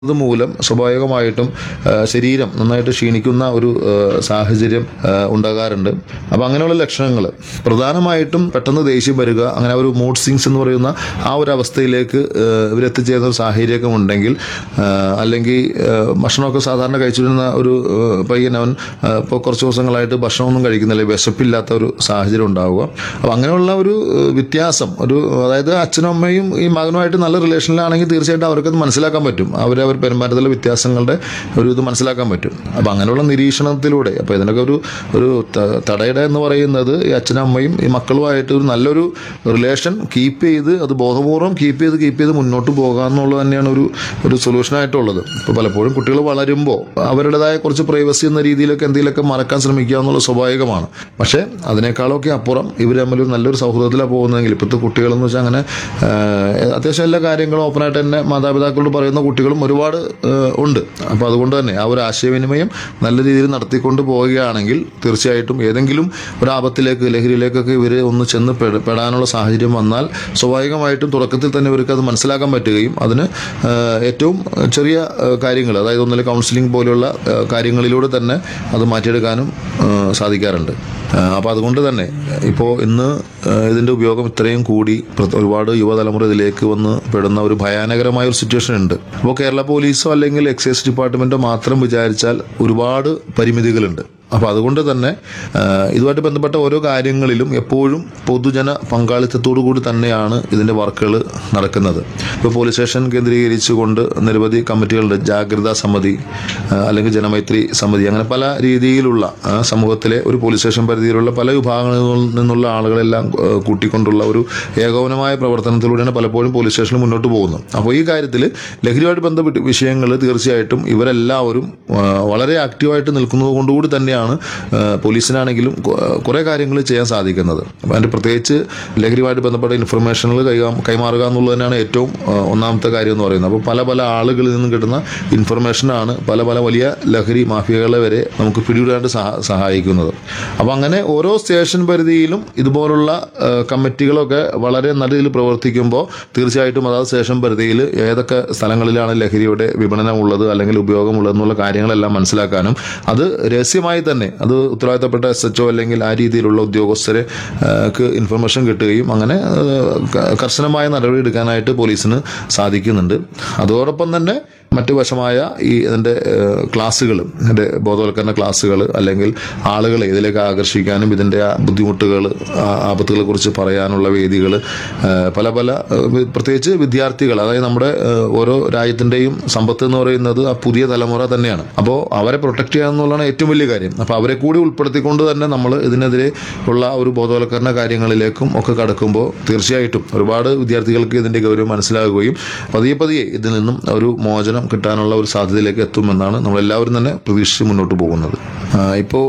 ഇത് മൂലം സ്വാഭാവികമായിട്ടും ആ, ശരീരം നന്നായിട്ട് ക്ഷീണിക്കുന്ന ഒരു ആ, സാഹചര്യം ആ, ഉണ്ടാകാറുണ്ട് അപ്പം അങ്ങനെയുള്ള ലക്ഷണങ്ങൾ പ്രധാനമായിട്ടും പെട്ടെന്ന് ദേഷ്യം വരിക അങ്ങനെ ഒരു മൂഡ് സിങ്സ് എന്ന് പറയുന്ന ആ ഒരു അവസ്ഥയിലേക്ക് ആ, ഇവരെത്തിച്ചേരുന്ന ഒരു സാഹചര്യമൊക്കെ ഉണ്ടെങ്കിൽ ആ, അല്ലെങ്കിൽ ആ, ഭക്ഷണമൊക്കെ സാധാരണ കഴിച്ചിരുന്ന ഒരു ആ, പയ്യൻ അവൻ ഇപ്പോൾ കുറച്ച് ദിവസങ്ങളായിട്ട് ഭക്ഷണമൊന്നും കഴിക്കുന്നില്ല വിശപ്പില്ലാത്ത ഒരു സാഹചര്യം ഉണ്ടാവുക അപ്പം അങ്ങനെയുള്ള ഒരു ആ, വ്യത്യാസം ഒരു അതായത് അച്ഛനും അമ്മയും ഈ മകനുമായിട്ട് നല്ല റിലേഷനിലാണെങ്കിൽ തീർച്ചയായിട്ടും അവർക്കത് മനസ്സിലാക്കാൻ പറ്റും അവരെ അവർ പെരുമാറ്റത്തിലെ വ്യത്യാസങ്ങളുടെ ഒരു ഇത് മനസ്സിലാക്കാൻ പറ്റും അപ്പം അങ്ങനെയുള്ള നിരീക്ഷണത്തിലൂടെ അപ്പോൾ ഇതിനൊക്കെ ഒരു ഒരു ത- തടയിട എന്ന് പറയുന്നത് ഈ അച്ഛനും അമ്മയും ഈ മക്കളുമായിട്ട് ഒരു നല്ലൊരു റിലേഷൻ കീപ്പ് ചെയ്ത് അത് ബോധപൂർവ്വം കീപ്പ് ചെയ്ത് കീപ്പ് ചെയ്ത് മുന്നോട്ട് പോകുക എന്നുള്ളത് തന്നെയാണ് ഒരു ഒരു സൊല്യൂഷനായിട്ടുള്ളത് ഇപ്പോൾ പലപ്പോഴും കുട്ടികൾ വളരുമ്പോൾ അവരുടേതായ കുറച്ച് പ്രൈവസി എന്ന രീതിയിലൊക്കെ എന്തെങ്കിലുമൊക്കെ മറക്കാൻ ശ്രമിക്കുക എന്നുള്ളത് സ്വാഭാവികമാണ് പക്ഷേ അതിനേക്കാളൊക്കെ അപ്പുറം ഇവർ തമ്മിൽ ഒരു നല്ലൊരു സൗഹൃദത്തിലാണ് പോകുന്നതെങ്കിൽ ഇപ്പോഴത്തെ കുട്ടികളെന്ന് വെച്ചാൽ അങ്ങനെ ആ, അത്യാവശ്യം എല്ലാ കാര്യങ്ങളും ഓപ്പണായിട്ട് തന്നെ മാതാപിതാക്കളോട് പറയുന്ന കുട്ടികളും ഒരുപാട് ആ, ഉണ്ട് അപ്പോൾ അതുകൊണ്ട് തന്നെ ആ ഒരു ആശയവിനിമയം നല്ല രീതിയിൽ നടത്തിക്കൊണ്ട് പോവുകയാണെങ്കിൽ തീർച്ചയായിട്ടും ഏതെങ്കിലും ഒരു ആപത്തിലേക്ക് ലഹരിയിലേക്കൊക്കെ ഇവർ ഒന്ന് ചെന്ന് പെട- പെടാനുള്ള സാഹചര്യം വന്നാൽ സ്വാഭാവികമായിട്ടും തുടക്കത്തിൽ തന്നെ ഇവർക്ക് അത് മനസ്സിലാക്കാൻ പറ്റുകയും അതിന് ആ, ഏറ്റവും ചെറിയ കാര്യങ്ങൾ അതായത് ഒന്നിലെ കൗൺസിലിംഗ് പോലെയുള്ള ആ, കാര്യങ്ങളിലൂടെ തന്നെ അത് മാറ്റിയെടുക്കാനും ആ, സാധിക്കാറുണ്ട് അപ്പോൾ അതുകൊണ്ട് തന്നെ ഇപ്പോൾ ഇന്ന് ആ, ഇതിൻ്റെ ഉപയോഗം ഇത്രയും കൂടി പ്ര- ഒരുപാട് യുവതലമുറ ഇതിലേക്ക് വന്ന് പെടുന്ന ഒരു ഭയാനകരമായ ഒരു സിറ്റുവേഷൻ ഉണ്ട് അപ്പോൾ കേരള പോലീസോ അല്ലെങ്കിൽ എക്സൈസ് ഡിപ്പാർട്ട്മെൻറ്റോ മാത്രം വിചാരിച്ചാൽ ഒരുപാട് പരിമിതികളുണ്ട് അപ്പോൾ അതുകൊണ്ട് തന്നെ ആ, ഇതുമായിട്ട് ബന്ധപ്പെട്ട ഓരോ കാര്യങ്ങളിലും എപ്പോഴും പൊതുജന പങ്കാളിത്തത്തോടു കൂടി തന്നെയാണ് ഇതിൻ്റെ വർക്കുകൾ നടക്കുന്നത് ഇപ്പോൾ പോലീസ് സ്റ്റേഷൻ കേന്ദ്രീകരിച്ചുകൊണ്ട് നിരവധി കമ്മിറ്റികളുണ്ട് ജാഗ്രതാ സമിതി ആ, അല്ലെങ്കിൽ ജനമൈത്രി സമിതി അങ്ങനെ പല രീതിയിലുള്ള ആ, സമൂഹത്തിലെ ഒരു പോലീസ് സ്റ്റേഷൻ പരിധിയിലുള്ള പല വിഭാഗങ്ങളിൽ നിന്നുള്ള ആളുകളെല്ലാം ആ, കൂട്ടിക്കൊണ്ടുള്ള ഒരു ഏകോപനമായ പ്രവർത്തനത്തിലൂടെയാണ് പലപ്പോഴും പോലീസ് സ്റ്റേഷനിൽ മുന്നോട്ട് പോകുന്നത് അപ്പോൾ ഈ കാര്യത്തിൽ ലഹരിയുമായിട്ട് ബന്ധപ്പെട്ട വിഷയങ്ങൾ തീർച്ചയായിട്ടും ഇവരെല്ലാവരും ആ, വളരെ ആക്റ്റീവായിട്ട് നിൽക്കുന്നത് കൊണ്ടുകൂടി തന്നെയാണ് ആ, പോലീസിനാണെങ്കിലും കൊ- കുറേ കാര്യങ്ങൾ ചെയ്യാൻ സാധിക്കുന്നത് അപ്പോൾ അതിൻ്റെ പ്രത്യേകിച്ച് ലഹരിയുമായിട്ട് ബന്ധപ്പെട്ട ഇൻഫർമേഷനുകൾ കൈകാ കൈമാറുക എന്നുള്ളത് തന്നെയാണ് ഏറ്റവും ആ, ഒന്നാമത്തെ കാര്യം എന്ന് പറയുന്നത് അപ്പോൾ പല പല ആളുകളിൽ നിന്നും കിട്ടുന്ന ഇൻഫർമേഷനാണ് പല പല വലിയ ലഹരി മാഫിയകളെ വരെ നമുക്ക് പിടികൂടാനായിട്ട് സഹ സഹായിക്കുന്നത് അപ്പോൾ അങ്ങനെ ഓരോ സ്റ്റേഷൻ പരിധിയിലും ഇതുപോലുള്ള ആ, കമ്മിറ്റികളൊക്കെ വളരെ നല്ല രീതിയിൽ പ്രവർത്തിക്കുമ്പോൾ തീർച്ചയായിട്ടും അതാത് സ്റ്റേഷൻ പരിധിയിൽ ഏതൊക്കെ സ്ഥലങ്ങളിലാണ് ലഹരിയുടെ വിപണനം ഉള്ളത് അല്ലെങ്കിൽ ഉപയോഗമുള്ളത് എന്നുള്ള കാര്യങ്ങളെല്ലാം മനസ്സിലാക്കാനും അത് രഹസ്യമായി തന്നെ അത് ഉത്തരവാദിത്തപ്പെട്ട എസ് എച്ച് അല്ലെങ്കിൽ ആ രീതിയിലുള്ള ഉദ്യോഗസ്ഥരെ ആ, ക്ക് ഇൻഫർമേഷൻ കിട്ടുകയും അങ്ങനെ ആ, ക- കർശനമായ നടപടി എടുക്കാനായിട്ട് പോലീസിന് സാധിക്കുന്നുണ്ട് അതോടൊപ്പം തന്നെ മറ്റു വശമായ ഈ ഇതിൻ്റെ ക്ലാസ്സുകൾ ഇതിൻ്റെ ബോധവൽക്കരണ ക്ലാസ്സുകൾ അല്ലെങ്കിൽ ആളുകളെ ഇതിലേക്ക് ആകർഷിക്കാനും ഇതിൻ്റെ ആ ബുദ്ധിമുട്ടുകൾ ആപത്തുകളെ കുറിച്ച് പറയാനുള്ള വേദികൾ പല പല ആ, വി- പ്രത്യേകിച്ച് വിദ്യാർത്ഥികൾ അതായത് നമ്മുടെ ആ, ഓരോ രാജ്യത്തിൻ്റെയും സമ്പത്ത് എന്ന് പറയുന്നത് ആ പുതിയ തലമുറ തന്നെയാണ് അപ്പോൾ അവരെ പ്രൊട്ടക്ട് ചെയ്യുക എന്നുള്ളതാണ് ഏറ്റവും വലിയ കാര്യം അപ്പോൾ അവരെ കൂടി ഉൾപ്പെടുത്തിക്കൊണ്ട് തന്നെ നമ്മൾ ഇതിനെതിരെ ഉള്ള ഒരു ബോധവൽക്കരണ കാര്യങ്ങളിലേക്കും ഒക്കെ കടക്കുമ്പോൾ തീർച്ചയായിട്ടും ഒരുപാട് വിദ്യാർത്ഥികൾക്ക് ഇതിൻ്റെ ഗൗരവം മനസ്സിലാകുകയും പതിയെ പതിയെ ഇതിൽ നിന്നും ഒരു മോചനം കിട്ടാനുള്ള ഒരു സാധ്യതയിലേക്ക് എത്തുമെന്നാണ് നമ്മളെല്ലാവരും തന്നെ പ്രതീക്ഷിച്ച് മുന്നോട്ട് പോകുന്നത് ഇപ്പോൾ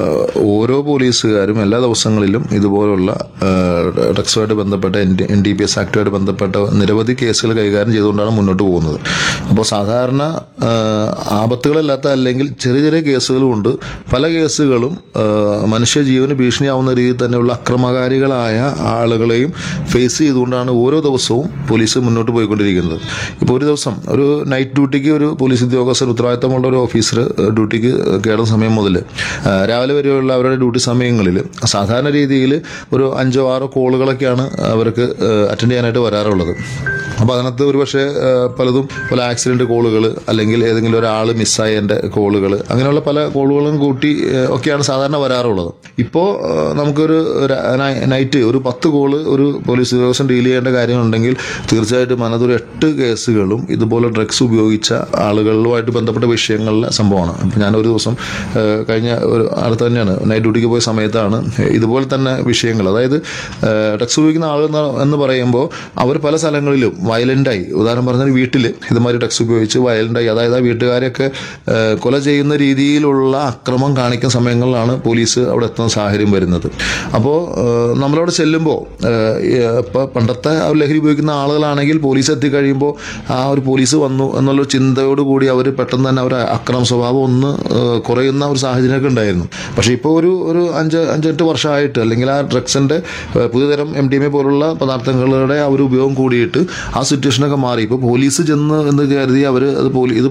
ഓരോ പോലീസുകാരും എല്ലാ ദിവസങ്ങളിലും ഇതുപോലുള്ള ഡ്രഗ്സുമായിട്ട് ബന്ധപ്പെട്ട എൻ ഡി പി എസ് ആക്ടുമായിട്ട് ബന്ധപ്പെട്ട നിരവധി കേസുകൾ കൈകാര്യം ചെയ്തുകൊണ്ടാണ് മുന്നോട്ട് പോകുന്നത് അപ്പോൾ സാധാരണ ആ, ആപത്തുകളില്ലാത്ത അല്ലെങ്കിൽ ചെറിയ ചെറിയ കേസുകളുമുണ്ട് പല കേസുകളും ആ, മനുഷ്യജീവന് ഭീഷണിയാവുന്ന രീതിയിൽ തന്നെയുള്ള അക്രമകാരികളായ ആളുകളെയും ഫേസ് ചെയ്തുകൊണ്ടാണ് ഓരോ ദിവസവും പോലീസ് മുന്നോട്ട് പോയിക്കൊണ്ടിരിക്കുന്നത് ഇപ്പോൾ ഒരു ദിവസം ഒരു നൈറ്റ് ഡ്യൂട്ടിക്ക് ഒരു പോലീസ് ഉദ്യോഗസ്ഥർ ഉത്തരവാദിത്തമുള്ള ഒരു ഓഫീസർ ഡ്യൂട്ടിക്ക് കയറുന്ന സമയം മുതൽ ആ, രാവിലെ വരെയുള്ള അവരുടെ ഡ്യൂട്ടി സമയങ്ങളിൽ സാധാരണ രീതിയിൽ ഒരു അഞ്ചോ ആറോ കോളുകളൊക്കെയാണ് അവർക്ക് അറ്റൻഡ് ചെയ്യാനായിട്ട് വരാറുള്ളത് അപ്പോൾ അതിനകത്ത് ഒരുപക്ഷെ ആ, പലതും പല ആക്സിഡന്റ് കോളുകൾ അല്ലെങ്കിൽ ഏതെങ്കിലും ഒരാൾ മിസ്സായതിൻ്റെ കോളുകൾ അങ്ങനെയുള്ള പല കോളുകളും കൂട്ടി ആ, ഒക്കെയാണ് സാധാരണ വരാറുള്ളത് ഇപ്പോൾ ആ, നമുക്കൊരു ര- നൈ- നൈറ്റ് ഒരു പത്ത് കോള് ഒരു പോലീസ് ഉദ്യോഗസ്ഥൻ ഡീൽ ചെയ്യേണ്ട കാര്യമുണ്ടെങ്കിൽ തീർച്ചയായിട്ടും അതിനകത്തൊരു എട്ട് കേസുകളും ഇതുപോലെ ഡ്രഗ്സ് ഉപയോഗിച്ച ആളുകളുമായിട്ട് ബന്ധപ്പെട്ട വിഷയങ്ങളിലെ സംഭവമാണ് അപ്പോൾ ഞാൻ ഒരു ദിവസം ആ, കഴിഞ്ഞ ഒരു അടുത്ത് തന്നെയാണ് നൈറ്റ് ഡ്യൂട്ടിക്ക് പോയ സമയത്താണ് ഇതുപോലെ തന്നെ വിഷയങ്ങൾ അതായത് ഡ്രഗ്സ് ഉപയോഗിക്കുന്ന ആളുകൾ എന്ന് എന്ന് പറയുമ്പോൾ അവർ പല സ്ഥലങ്ങളിലും വയലൻ്റായി ഉദാഹരണം പറഞ്ഞാൽ വീട്ടിൽ ഇതുമാതിരി ഡ്രഗ്സ് ഉപയോഗിച്ച് വയലൻ്റായി അതായത് ആ വീട്ടുകാരെയൊക്കെ ആ, കൊല ചെയ്യുന്ന രീതിയിലുള്ള അക്രമം കാണിക്കുന്ന സമയങ്ങളിലാണ് പോലീസ് അവിടെ എത്തുന്ന സാഹചര്യം വരുന്നത് അപ്പോൾ നമ്മളവിടെ ചെല്ലുമ്പോൾ ഇപ്പോൾ പണ്ടത്തെ ആ ഒരു ലഹരി ഉപയോഗിക്കുന്ന ആളുകളാണെങ്കിൽ പോലീസ് എത്തിക്കഴിയുമ്പോൾ ആ ഒരു പോലീസ് വന്നു എന്നുള്ള ചിന്തയോട് കൂടി അവർ പെട്ടെന്ന് തന്നെ അവർ അക്രമ സ്വഭാവം ഒന്ന് ആ, കുറയുന്ന ഒരു സാഹചര്യം സാഹചര്യമൊക്കെ ഉണ്ടായിരുന്നു പക്ഷേ ഇപ്പോൾ ഒരു ഒരു അഞ്ച് അഞ്ചെട്ട് വർഷമായിട്ട് അല്ലെങ്കിൽ ആ ഡ്രഗ്സിന്റെ ഏഹ്, പുതിയതരം എം ഡി എം എ പോലുള്ള പദാർത്ഥങ്ങളുടെ ആ ഒരു ഉപയോഗം കൂടിയിട്ട് ആ സിറ്റുവേഷനൊക്കെ മാറി ഇപ്പോൾ പോലീസ് ചെന്ന് എന്ന് കരുതി അവർ അത് പോലീ ഇത്